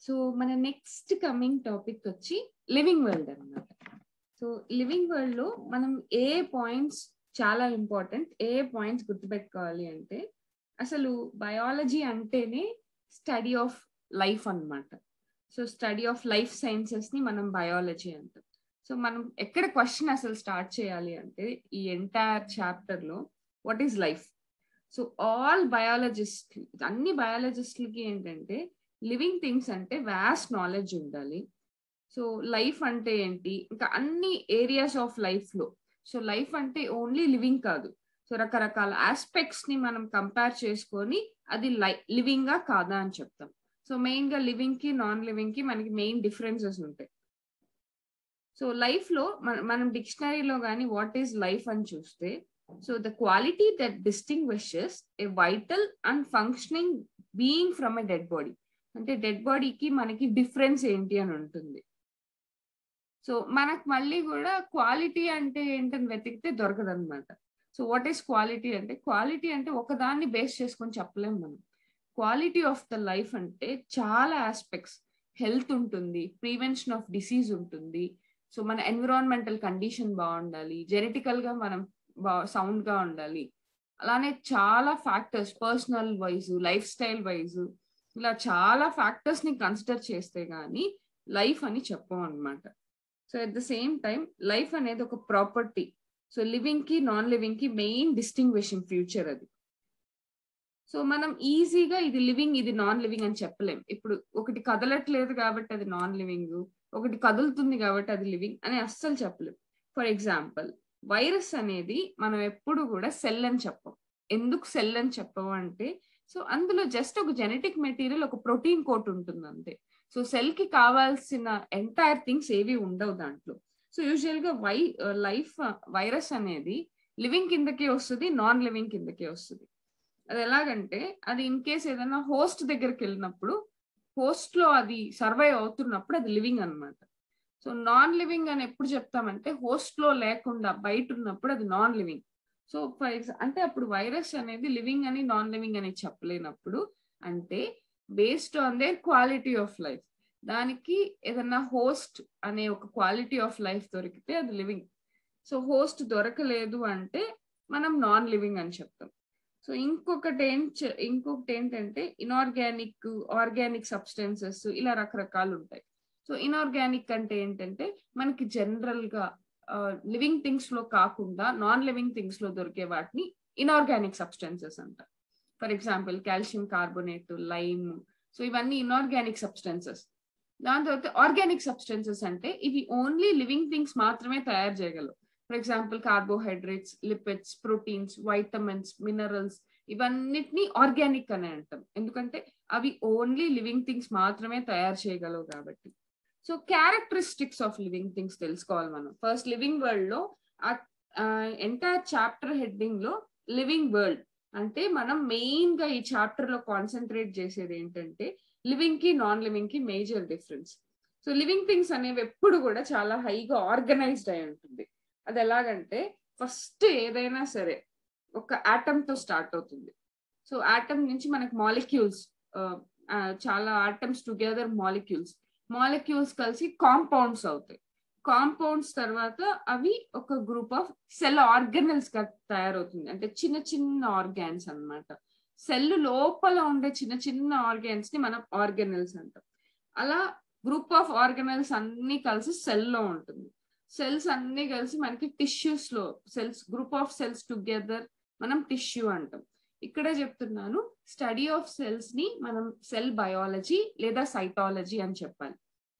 so మన next coming topic వచ్చి living world అన్నమాట సో లివింగ్ వరల్డ్ లో మనం ఏ పాయింట్స్ చాలా ఇంపార్టెంట్ ఏ పాయింట్స్ గుర్తుపెట్టుకోవాలి అంటే అసలు బయాలజీ అంటేనే స్టడీ ఆఫ్ లైఫ్ అన్నమాట so study of life sciences ని మనం బయాలజీ అంటాం సో మనం ఎక్కడ క్వశ్చన్ అసలు స్టార్ట్ చేయాలి అంటే ఈ ఎంటైర్ చాప్టర్ లో what is life so all biologist అన్ని బయాలజిస్ట్లకి ఏంటంటే లివింగ్ థింగ్స్ అంటే వ్యాస్ట్ నాలెడ్జ్ ఉండాలి సో లైఫ్ అంటే ఏంటి ఇంకా అన్ని ఏరియాస్ ఆఫ్ లైఫ్ లో సో లైఫ్ అంటే ఓన్లీ లివింగ్ కాదు సో రకరకాల ఆస్పెక్ట్స్ ని మనం కంపేర్ చేసుకొని అది లై లివింగ్ గా కాదా అని చెప్తాం సో మెయిన్ గా లివింగ్ కి నాన్ లివింగ్ కి మనకి మెయిన్ డిఫరెన్సెస్ ఉంటాయి సో లైఫ్ లో మనం డిక్షనరీలో కానీ వాట్ ఈస్ లైఫ్ అని చూస్తే so the quality that distinguishes a vital and functioning being from a dead body అంటే డెడ్ బాడీకి మనకి డిఫరెన్స్ ఏంటి అని ఉంటుంది సో మనకు మళ్ళీ కూడా క్వాలిటీ అంటే ఏంటని వెతికితే దొరకదనమాట సో వాట్ ఈస్ క్వాలిటీ అంటే క్వాలిటీ అంటే ఒకదాన్ని బేస్ చేసుకొని చెప్పలేము మనం క్వాలిటీ ఆఫ్ ద లైఫ్ అంటే చాలా ఆస్పెక్ట్స్ హెల్త్ ఉంటుంది ప్రివెన్షన్ ఆఫ్ డిసీజ్ ఉంటుంది సో మన ఎన్విరాన్మెంటల్ కండిషన్ బాగుండాలి జెనెటికల్ గా మనం బా సౌండ్ గా ఉండాలి అలానే చాలా factors personal wise lifestyle wise ఇలా చాలా ఫ్యాక్టర్స్ ని కన్సిడర్ చేస్తే గానీ లైఫ్ అని చెప్పం అనమాట so at the same time life అనేది ఒక ప్రాపర్టీ సో లివింగ్ కి నాన్ లివింగ్ కి మెయిన్ డిస్టింగ్విషింగ్ ఫ్యూచర్ అది సో మనం ఈజీగా ఇది లివింగ్ ఇది నాన్ లివింగ్ అని చెప్పలేం ఇప్పుడు ఒకటి కదలట్లేదు కాబట్టి అది నాన్ లివింగ్ ఒకటి కదులుతుంది కాబట్టి అది లివింగ్ అని అస్సలు చెప్పలేం ఫర్ ఎగ్జాంపుల్ వైరస్ అనేది మనం ఎప్పుడు కూడా సెల్ అని చెప్పం ఎందుకు సెల్ అని చెప్పము అంటే సో అందులో జస్ట్ ఒక జెనెటిక్ మెటీరియల్ ఒక ప్రోటీన్ కోట్ ఉంటుంది అంతే సో సెల్ కి కావాల్సిన ఎంటైర్ థింగ్స్ ఏవి ఉండవు దాంట్లో సో యూజువల్ గా వై లైఫ్ వైరస్ అనేది లివింగ్ కిందకే వస్తుంది నాన్ లివింగ్ కిందకే వస్తుంది అది ఎలాగంటే అది ఇన్ కేస్ ఏదైనా హోస్ట్ దగ్గరికి వెళ్ళినప్పుడు హోస్ట్ లో అది సర్వైవ్ అవుతున్నప్పుడు అది లివింగ్ అనమాట సో నాన్ లివింగ్ అని ఎప్పుడు చెప్తామంటే హోస్ట్ లో లేకుండా బయట ఉన్నప్పుడు అది non living so for example అంటే అప్పుడు వైరస్ అనేది లివింగ్ అని నాన్ లివింగ్ అని చెప్పలేనప్పుడు అంటే based on their quality of life దానికి ఏదన్నా హోస్ట్ అనే ఒక క్వాలిటీ ఆఫ్ లైఫ్ దొరికితే అది లివింగ్ సో హోస్ట్ దొరకలేదు అంటే మనం నాన్ లివింగ్ అని చెప్తాం సో ఇంకొకటి ఏం ఇంకొకటి ఏంటంటే ఇనార్గానిక్ ఆర్గానిక్ సబ్స్టెన్సెస్ ఇలా రకరకాలు ఉంటాయి సో ఇనార్గానిక్ అంటే ఏంటంటే మనకి జనరల్ గా లివింగ్ థింగ్స్ లో కాకుండా నాన్ లివింగ్ థింగ్స్ లో దొరికే వాటిని ఇనార్గానిక్ సబ్స్టెన్సెస్ అంట for example calcium carbonate lime so ఇవన్నీ ఇనార్గానిక్ సబ్స్టెన్సెస్ దాని తర్వాత ఆర్గానిక్ సబ్స్టెన్సెస్ అంటే ఇవి ఓన్లీ లివింగ్ థింగ్స్ మాత్రమే తయారు చేయగలవు for example carbohydrates lipids proteins vitamins minerals ఇవన్నిటిని ఆర్గానిక్ అని అంటాం ఎందుకంటే అవి ఓన్లీ లివింగ్ థింగ్స్ మాత్రమే తయారు చేయగలవు కాబట్టి so characteristics of living things తెలుసుకోవాలి మనం ఫస్ట్ లివింగ్ వరల్డ్ లో ఎంటైర్ చాప్టర్ హెడ్డింగ్ లో లివింగ్ వరల్డ్ అంటే మనం మెయిన్ గా ఈ చాప్టర్ లో కాన్సన్ట్రేట్ చేసేది ఏంటంటే లివింగ్ కి నాన్ లివింగ్ కి major difference so living things అనేవి ఎప్పుడు కూడా చాలా హైగా ఆర్గనైజ్డ్ అయి ఉంటుంది అది ఎలాగంటే ఫస్ట్ ఏదైనా సరే ఒక ఆటమ్ తో స్టార్ట్ అవుతుంది సో ఆటమ్ నుంచి మనకి మాలిక్యూల్స్ చాలా ఆటమ్స్ టుగెదర్ మాలిక్యూల్స్ మాలిక్యూల్స్ కలిసి కాంపౌండ్స్ అవుతాయి కాంపౌండ్స్ తర్వాత అవి ఒక గ్రూప్ ఆఫ్ సెల్ ఆర్గనల్స్ గా తయారవుతుంది అంటే చిన్న చిన్న ఆర్గాన్స్ అనమాట సెల్ లోపల ఉండే చిన్న చిన్న ఆర్గాన్స్ ని మనం ఆర్గనల్స్ అంటాం అలా గ్రూప్ ఆఫ్ ఆర్గనల్స్ అన్ని కలిసి సెల్ లో ఉంటుంది సెల్స్ అన్ని కలిసి మనకి టిష్యూస్ లో cells group of cells together మనం టిష్యూ అంటాం ఇక్కడే చెప్తున్నాను స్టడీ ఆఫ్ సెల్స్ ని మనం సెల్ బయాలజీ లేదా సైటాలజీ అని చెప్పాలి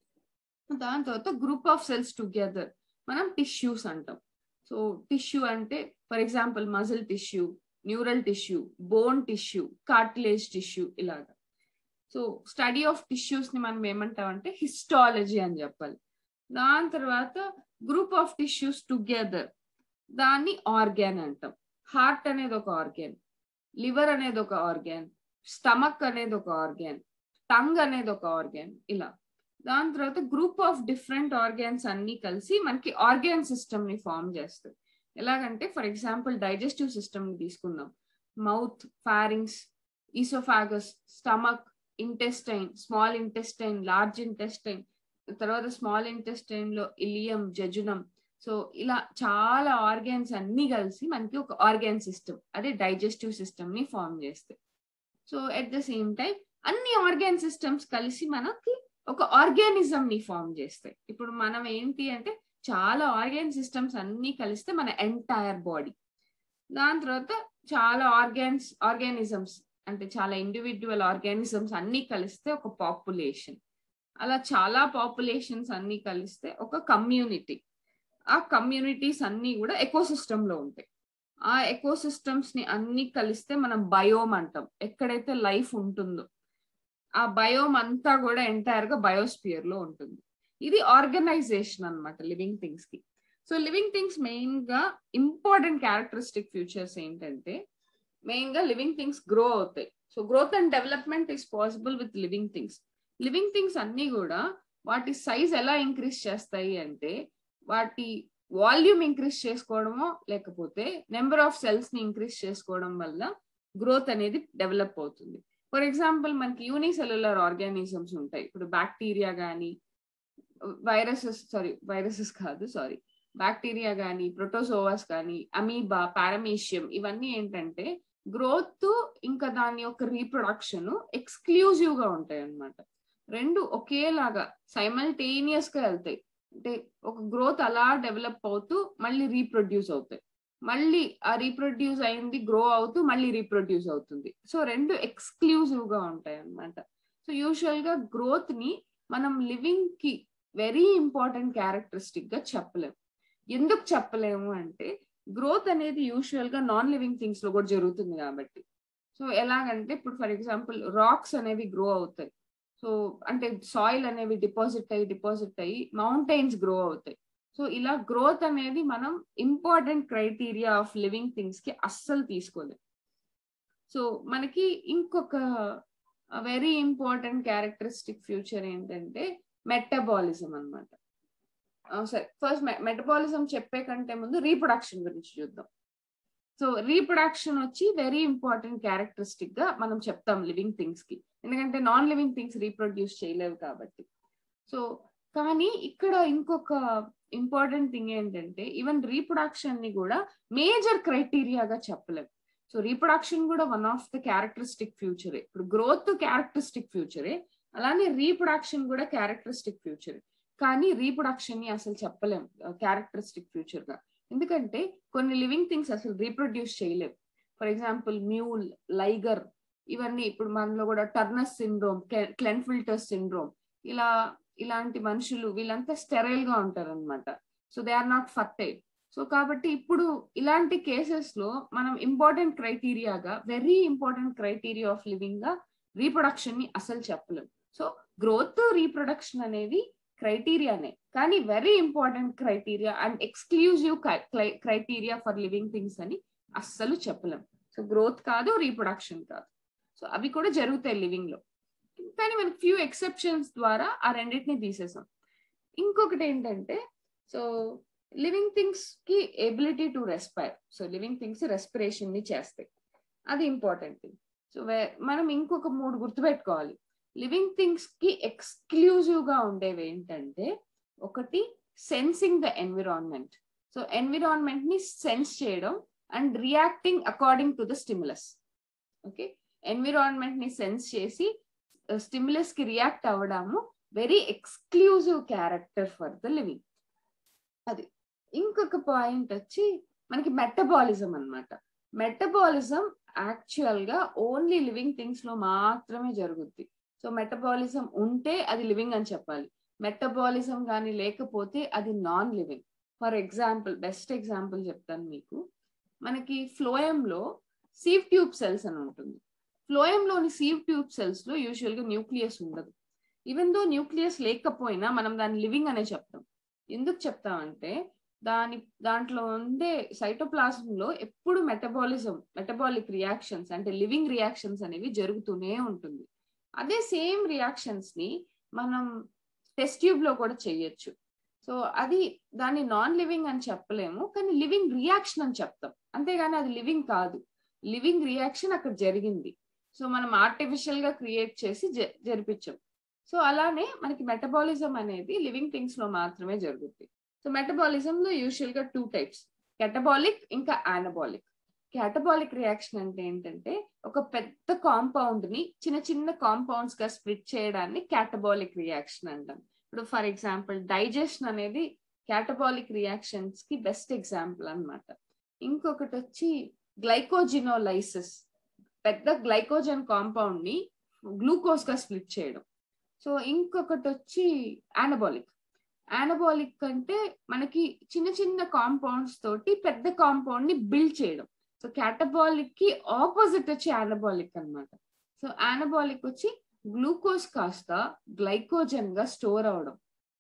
దాని తర్వాత గ్రూప్ ఆఫ్ సెల్స్ టుగెదర్ మనం టిష్యూస్ అంటాం సో టిష్యూ అంటే for example muscle tissue neural tissue bone tissue cartilage tissue ఇలాగా సో స్టడీ ఆఫ్ టిష్యూస్ ని మనం ఏమంటామంటే హిస్టాలజీ అని చెప్పాలి దాని తర్వాత గ్రూప్ ఆఫ్ టిష్యూస్ టుగెదర్ దాన్ని ఆర్గాన్ అంటాం హార్ట్ అనేది ఒక ఆర్గాన్ లివర్ అనేది ఒక ఆర్గాన్ స్టమక్ అనేది ఒక ఆర్గాన్ టంగ్ అనేది ఒక ఆర్గాన్ ఇలా దాని తర్వాత గ్రూప్ ఆఫ్ డిఫరెంట్ ఆర్గాన్స్ అన్ని కలిసి మనకి ఆర్గాన్ సిస్టమ్ ని ఫామ్ చేస్తాయి ఎలాగంటే ఫర్ ఎగ్జాంపుల్ డైజెస్టివ్ సిస్టమ్ ని తీసుకుందాం mouth pharynx oesophagus stomach intestine small intestine large intestine తర్వాత స్మాల్ ఇంటెస్టైన్ లో ఇలియం జజునం సో ఇలా చాలా ఆర్గాన్స్ అన్ని కలిసి మనకి ఒక ఆర్గాన్ సిస్టమ్ అదే డైజెస్టివ్ సిస్టమ్ ని ఫామ్ చేస్తాయి so at the same time అన్ని ఆర్గాన్ సిస్టమ్స్ కలిసి మనకి ఒక ఆర్గానిజం ని ఫామ్ చేస్తాయి ఇప్పుడు మనం ఏంటి అంటే చాలా ఆర్గాన్ సిస్టమ్స్ అన్ని కలిస్తే మన ఎంటైర్ బాడీ దాని తర్వాత చాలా ఆర్గాన్స్ ఆర్గానిజమ్స్ అంటే చాలా ఇండివిజువల్ ఆర్గానిజమ్స్ అన్ని కలిస్తే ఒక పాపులేషన్ అలా చాలా పాపులేషన్స్ అన్ని కలిస్తే ఒక కమ్యూనిటీ ఆ కమ్యూనిటీస్ అన్ని కూడా ఎకోసిస్టమ్ లో ఉంటాయి ఆ ఎకోసిస్టమ్స్ ని అన్ని కలిస్తే మనం బయోమ్ అంటాం ఎక్కడైతే లైఫ్ ఉంటుందో ఆ బయోమ్ అంతా కూడా ఎంటైర్ గా బయోస్పియర్ లో ఉంటుంది ఇది ఆర్గనైజేషన్ అనమాట లివింగ్ థింగ్స్ కి సో లివింగ్ థింగ్స్ మెయిన్ గా ఇంపార్టెంట్ క్యారెక్టరిస్టిక్ ఫ్యూచర్స్ ఏంటంటే మెయిన్ గా లివింగ్ థింగ్స్ గ్రో అవుతాయి so growth and development is possible with living things living things అన్ని కూడా వాటి సైజ్ ఎలా ఇంక్రీజ్ చేస్తాయి అంటే వాటి వాల్యూమ్ ఇంక్రీజ్ చేసుకోవడమో లేకపోతే నెంబర్ ఆఫ్ సెల్స్ ని ఇంక్రీజ్ చేసుకోవడం వల్ల గ్రోత్ అనేది డెవలప్ అవుతుంది ఫర్ ఎగ్జాంపుల్ మనకి యూనిసెల్యులర్ ఆర్గానిజమ్స్ ఉంటాయి ఇప్పుడు బ్యాక్టీరియా కానీ వైరసెస్ సారీ వైరసెస్ కాదు సారీ బ్యాక్టీరియా కానీ ప్రోటోసోవాస్ కానీ అమీబా పారమీషియం ఇవన్నీ ఏంటంటే గ్రోత్ ఇంకా దాని యొక్క రీప్రొడక్షన్ ఎక్స్క్లూజివ్ గా ఉంటాయి అన్నమాట రెండు ఒకేలాగా సైమల్టేనియస్ గా వెళ్తాయి అంటే ఒక గ్రోత్ అలా డెవలప్ అవుతూ మళ్ళీ రీప్రొడ్యూస్ అవుతాయి మళ్ళీ ఆ రీప్రొడ్యూస్ అయింది గ్రో అవుతూ మళ్ళీ రీప్రొడ్యూస్ అవుతుంది సో రెండు ఎక్స్క్లూజివ్ గా ఉంటాయి అన్నమాట సో యూజువల్ గా గ్రోత్ ని మనం లివింగ్ కి వెరీ ఇంపార్టెంట్ క్యారెక్టరిస్టిక్ గా చెప్పలేము ఎందుకు చెప్పలేము అంటే గ్రోత్ అనేది యూజువల్ గా నాన్ లివింగ్ థింగ్స్ లో కూడా జరుగుతుంది కాబట్టి సో ఎలాగంటే ఇప్పుడు ఫర్ ఎగ్జాంపుల్ రాక్స్ అనేవి గ్రో అవుతాయి సో అంటే సాయిల్ అనేవి డిపాజిట్ అయ్యి డిపాజిట్ అయ్యి మౌంటైన్స్ గ్రో అవుతాయి సో ఇలా గ్రోత్ అనేది మనం important criteria of living things కి అస్సలు తీసుకోలేదు సో మనకి ఇంకొక వెరీ ఇంపార్టెంట్ క్యారెక్టరిస్టిక్ ఫ్యూచర్ ఏంటంటే మెటబాలిజం అనమాట సరే ఫస్ట్ మెటబాలిజం చెప్పే కంటే ముందు రీప్రొడక్షన్ గురించి చూద్దాం సో రీప్రొడక్షన్ వచ్చి వెరీ ఇంపార్టెంట్ క్యారెక్టరిస్టిక్ గా మనం చెప్తాం లివింగ్ థింగ్స్ కి ఎందుకంటే నాన్ లివింగ్ థింగ్స్ రీప్రొడ్యూస్ చేయలేవు కాబట్టి సో కానీ ఇక్కడ ఇంకొక ఇంపార్టెంట్ థింగ్ ఏంటంటే ఈవెన్ రీప్రొడక్షన్ ని కూడా మేజర్ క్రైటీరియాగా చెప్పలేం సో రీప్రొడక్షన్ కూడా వన్ ఆఫ్ ద క్యారెక్టరిస్టిక్ ఫ్యూచరే ఇప్పుడు గ్రోత్ క్యారెక్టరిస్టిక్ ఫ్యూచరే అలానే రీప్రొడక్షన్ కూడా క్యారెక్టరిస్టిక్ ఫ్యూచర్ కానీ రీప్రొడక్షన్ ని అసలు చెప్పలేం క్యారెక్టరిస్టిక్ ఫ్యూచర్ గా ఎందుకంటే కొన్ని లివింగ్ థింగ్స్ అసలు రీప్రొడ్యూస్ చేయలేవు ఫర్ ఎగ్జాంపుల్ మ్యూల్ లైగర్ ఇవన్నీ ఇప్పుడు మనలో కూడా Turner's syndrome Klinefelter syndrome ఇలా ఇలాంటి మనుషులు వీళ్ళంతా స్టెరైల్ గా ఉంటారు అనమాట so they are not fertile so కాబట్టి ఇప్పుడు ఇలాంటి కేసెస్ లో మనం ఇంపార్టెంట్ క్రైటీరియాగా very important criteria of living గా రీప్రొడక్షన్ ని అసలు చెప్పలేం సో గ్రోత్ రీప్రొడక్షన్ అనేది క్రైటీరియానే కానీ very important criteria and exclusive criteria for living things అని అస్సలు చెప్పలేం సో గ్రోత్ కాదు రీప్రొడక్షన్ కాదు సో అవి కూడా జరుగుతాయి లివింగ్ లో కానీ మనకి ఫ్యూ ఎక్సెప్షన్స్ ద్వారా ఆ రెండింటిని తీసేసాం ఇంకొకటి ఏంటంటే సో లివింగ్ థింగ్స్ కి ability to respire so living things respiration ని చేస్తాయి అది ఇంపార్టెంట్ థింగ్ సో మనం ఇంకొక మూడు గుర్తుపెట్టుకోవాలి లివింగ్ థింగ్స్ కి ఎక్స్క్లూజివ్ గా ఉండేవి ఏంటంటే ఒకటి sensing the environment so environment ని సెన్స్ చేయడం and reacting according to the stimulus okay environment ని సెన్స్ చేసి స్టిమ్యులస్ కి రియాక్ట్ అవ్వడము very exclusive character for the living అది ఇంకొక పాయింట్ వచ్చి మనకి మెటబాలిజం అనమాట మెటబాలిజం యాక్చువల్ గా ఓన్లీ లివింగ్ థింగ్స్ లో మాత్రమే జరుగుద్ది సో మెటబాలిజం ఉంటే అది లివింగ్ అని చెప్పాలి మెటబాలిజం కానీ లేకపోతే అది non living for example best example చెప్తాను మీకు మనకి ఫ్లోయంలో సీవ్ ట్యూబ్ సెల్స్ అని ఉంటుంది ఫ్లోయంలోని సీవ్ ట్యూబ్ సెల్స్ లో యూజువల్ గా న్యూక్లియస్ ఉండదు ఈవెన్ దో న్యూక్లియస్ లేకపోయినా మనం దాన్ని లివింగ్ అనే చెప్తాం ఎందుకు చెప్తామంటే దాని దాంట్లో ఉండే సైటోప్లాజం లో ఎప్పుడు మెటబాలిజం మెటబాలిక్ రియాక్షన్స్ అంటే లివింగ్ రియాక్షన్స్ అనేవి జరుగుతూనే ఉంటుంది అదే సేమ్ రియాక్షన్స్ ని మనం టెస్ట్ ట్యూబ్ లో కూడా చేయొచ్చు సో అది దాన్ని నాన్ లివింగ్ అని చెప్పలేము కానీ లివింగ్ రియాక్షన్ అని చెప్తాం అంతేగాని అది లివింగ్ కాదు లివింగ్ రియాక్షన్ అక్కడ జరిగింది సో మనం ఆర్టిఫిషియల్ గా క్రియేట్ చేసి జరిపించాం సో అలానే మనకి మెటబాలిజం అనేది లివింగ్ థింగ్స్ లో మాత్రమే జరుగుతుంది సో మెటబాలిజం లో యూజువల్ గా టూ టైప్స్ కెటబాలిక్ ఇంకా ఆనబాలిక్ క్యాటబాలిక్ రియాక్షన్ అంటే ఏంటంటే ఒక పెద్ద కాంపౌండ్ ని చిన్న చిన్న కాంపౌండ్స్ గా స్ప్లిట్ చేయడాన్ని క్యాటబాలిక్ రియాక్షన్ అంటాం ఇప్పుడు ఫర్ ఎగ్జాంపుల్ డైజెషన్ అనేది క్యాటబాలిక్ రియాక్షన్స్ కి బెస్ట్ ఎగ్జాంపుల్ అనమాట ఇంకొకటి వచ్చి గ్లైకోజినోలైసిస్ పెద్ద గ్లైకోజన్ కాంపౌండ్ ని గ్లూకోజ్ గా స్ప్లిట్ చేయడం సో ఇంకొకటి వచ్చి ఆనబాలిక్ ఆనబాలిక్ అంటే మనకి చిన్న చిన్న కాంపౌండ్స్ తోటి పెద్ద కాంపౌండ్ ని బిల్డ్ చేయడం సో క్యాటబాలిక్ కి ఆపోజిట్ వచ్చి ఆనబాలిక్ అనమాట సో ఆనబాలిక్ వచ్చి గ్లూకోజ్ కాస్త గ్లైకోజన్ గా స్టోర్ అవడం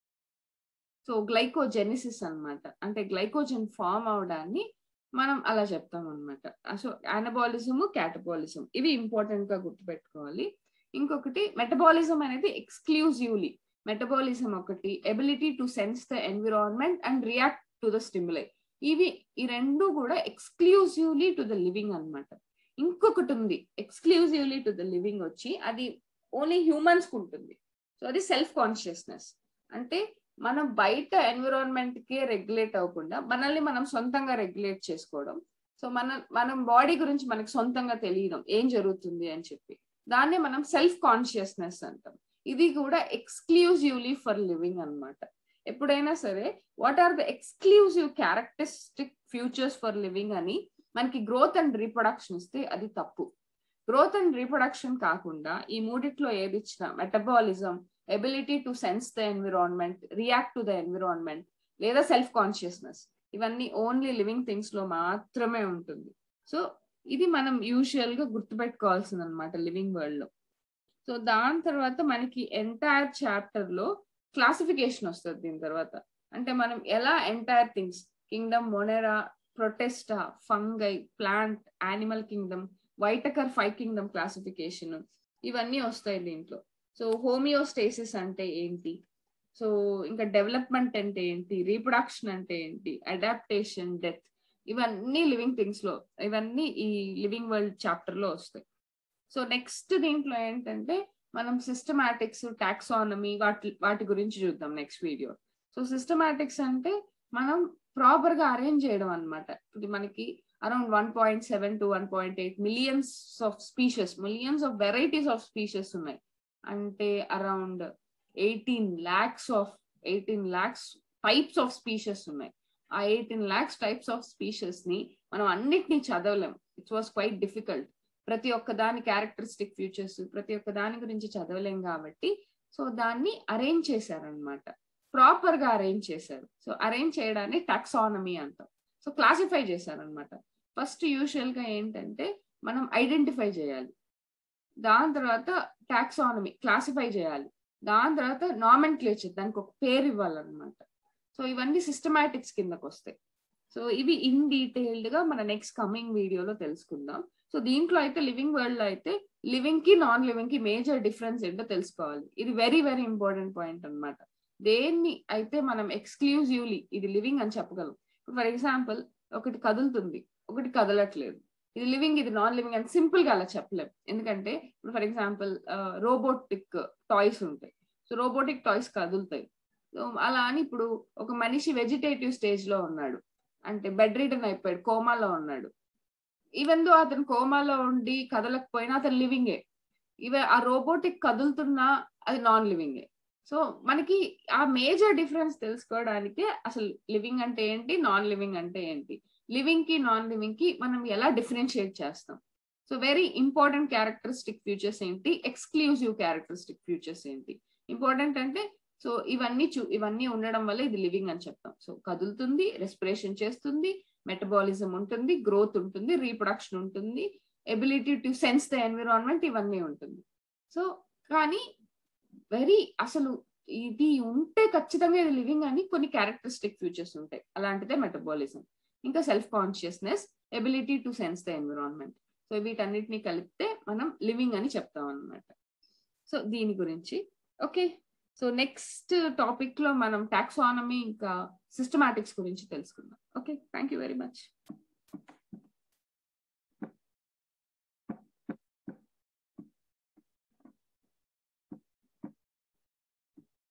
సో గ్లైకోజెనిసిస్ అనమాట అంటే గ్లైకోజన్ ఫామ్ అవడాన్ని మనం అలా చెప్తాం అనమాట సో ఆనబాలిజం క్యాటబాలిజం ఇవి ఇంపార్టెంట్ గా గుర్తుపెట్టుకోవాలి ఇంకొకటి మెటబాలిజం అనేది ఎక్స్క్లూజివ్లీ మెటబాలిజం ఒకటి ability to sense the environment and react to the stimuli ఇవి ఈ రెండు కూడా ఎక్స్క్లూజివ్లీ టు ద లివింగ్ అనమాట ఇంకొకటి ఉంది ఎక్స్క్లూజివ్లీ టు ద లివింగ్ వచ్చి అది ఓన్లీ హ్యూమన్స్ కు ఉంటుంది సో అది సెల్ఫ్ కాన్షియస్నెస్ అంటే మనం బయట ఎన్విరాన్మెంట్ కే రెగ్యులేట్ అవ్వకుండా మనల్ని మనం సొంతంగా రెగ్యులేట్ చేసుకోవడం సో మన మనం బాడీ గురించి మనకి సొంతంగా తెలియడం ఏం జరుగుతుంది అని చెప్పి దాన్నే మనం సెల్ఫ్ కాన్షియస్నెస్ అంటాం ఇది కూడా ఎక్స్క్లూజివ్లీ ఫర్ లివింగ్ అనమాట ఎప్పుడైనా సరే what are the exclusive characteristic features for living అని మనకి గ్రోత్ అండ్ రీప్రొడక్షన్ ఇస్తే అది తప్పు గ్రోత్ అండ్ రీప్రొడక్షన్ కాకుండా ఈ మూడిట్లో ఏది ఇచ్చినా metabolism ability to sense the environment react to the environment లేదా సెల్ఫ్ కాన్షియస్నెస్ ఇవన్నీ ఓన్లీ లివింగ్ థింగ్స్ లో మాత్రమే ఉంటుంది సో ఇది మనం యూజువల్ గా గుర్తుపెట్టుకోవాల్సింది అనమాట లివింగ్ వరల్డ్ లో సో దాని తర్వాత మనకి ఎంటైర్ చాప్టర్ లో క్లాసిఫికేషన్ వస్తుంది దీని తర్వాత అంటే మనం ఎలా entire things kingdom Monera Protista fungi plant animal kingdom Whittaker five kingdom classification ఇవన్నీ వస్తాయి దీంట్లో సో హోమియోస్టేసిస్ అంటే ఏంటి సో ఇంకా డెవలప్మెంట్ అంటే ఏంటి రీప్రొడక్షన్ అంటే ఏంటి అడాప్టేషన్ డెత్ ఇవన్నీ లివింగ్ థింగ్స్ లో ఇవన్నీ ఈ లివింగ్ వరల్డ్ చాప్టర్ లో వస్తాయి సో నెక్స్ట్ దీంట్లో ఏంటంటే మనం సిస్టమాటిక్స్ టాక్సానమీ వాటి వాటి గురించి చూద్దాం నెక్స్ట్ వీడియో సో సిస్టమాటిక్స్ అంటే మనం ప్రాపర్ గా అరేంజ్ చేయడం అనమాట ఇది మనకి around one point seven to one point eight millions of species millions of varieties of species ఉన్నాయి అంటే around eighteen lakhs of eighteen lakhs types of species ఉన్నాయి ఆ eighteen lakhs types of species ని మనం అన్నిటినీ చదవలేం ఇట్ వాస్ క్వైట్ డిఫికల్ట్ ప్రతి ఒక్క దాని క్యారెక్టరిస్టిక్ ఫ్యూచర్స్ ప్రతి ఒక్క దాని గురించి చదవలేం కాబట్టి సో దాన్ని అరేంజ్ చేశారనమాట ప్రాపర్ గా అరేంజ్ చేశారు సో అరేంజ్ చేయడాన్ని టాక్సానమీ అంటాం సో క్లాసిఫై చేశారనమాట ఫస్ట్ యూజువల్ గా ఏంటంటే మనం ఐడెంటిఫై చేయాలి దాని తర్వాత టాక్సానమీ క్లాసిఫై చేయాలి దాని తర్వాత నామెన్ క్లేచర్ దానికి ఒక పేరు ఇవ్వాలన్నమాట సో ఇవన్నీ సిస్టమాటిక్స్ కిందకు వస్తాయి సో ఇవి ఇన్ డీటెయిల్డ్ గా మన నెక్స్ట్ కమింగ్ వీడియోలో తెలుసుకుందాం సో దీంట్లో అయితే లివింగ్ వరల్డ్ లో అయితే లివింగ్ కి నాన్ లివింగ్ కి మేజర్ డిఫరెన్స్ ఏంటో తెలుసుకోవాలి ఇది వెరీ వెరీ ఇంపార్టెంట్ పాయింట్ అనమాట దేన్ని అయితే మనం ఎక్స్క్లూజివ్లీ ఇది లివింగ్ అని చెప్పగలం ఫర్ ఎగ్జాంపుల్ ఒకటి కదులుతుంది ఒకటి కదలట్లేదు ఇది లివింగ్ ఇది నాన్ లివింగ్ అని సింపుల్ గా అలా చెప్పలేం ఎందుకంటే ఇప్పుడు ఫర్ ఎగ్జాంపుల్ రోబోటిక్ టాయ్స్ ఉంటాయి సో రోబోటిక్ టాయ్స్ కదులుతాయి సో అలా అని ఇప్పుడు ఒక మనిషి వెజిటేటివ్ స్టేజ్ లో ఉన్నాడు అంటే బెడ్ రిటర్న్ అయిపోయాడు కోమాలో ఉన్నాడు ఈవెన్ దో అతను కోమాలో ఉండి కదలకపోయినా అతను లివింగే ఇవ ఆ రోబోటిక్ కదులుతున్నా అది నాన్ లివింగే సో మనకి ఆ మేజర్ డిఫరెన్స్ తెలుసుకోవడానికే అసలు లివింగ్ అంటే ఏంటి నాన్ లివింగ్ అంటే ఏంటి లివింగ్ కి నాన్ లివింగ్ కి మనం ఎలా డిఫరెన్షియేట్ చేస్తాం so very important characteristic features ఏంటి ఎక్స్క్లూజివ్ క్యారెక్టరిస్టిక్ ఫ్యూచర్స్ ఏంటి ఇంపార్టెంట్ అంటే సో ఇవన్నీ చూ ఇవన్నీ ఉండడం వల్ల ఇది లివింగ్ అని చెప్తాం సో కదులుతుంది రెస్పిరేషన్ చేస్తుంది మెటబాలిజం ఉంటుంది గ్రోత్ ఉంటుంది రీప్రొడక్షన్ ఉంటుంది ability to sense the environment ఇవన్నీ ఉంటుంది సో కానీ వెరీ అసలు ఇది ఉంటే ఖచ్చితంగా ఇది లివింగ్ అని కొన్ని క్యారెక్టరిస్టిక్ ఫ్యూచర్స్ ఉంటాయి అలాంటిదే మెటబాలిజం ఇంకా self consciousness ability to sense the environment so వీటన్నిటిని కలిపితే మనం లివింగ్ అని చెప్తాం అనమాట సో దీని గురించి ఓకే సో నెక్స్ట్ టాపిక్ లో మనం టాక్సానమీ ఇంకా సిస్టమాటిక్స్ గురించి తెలుసుకుందాం okay thank you very much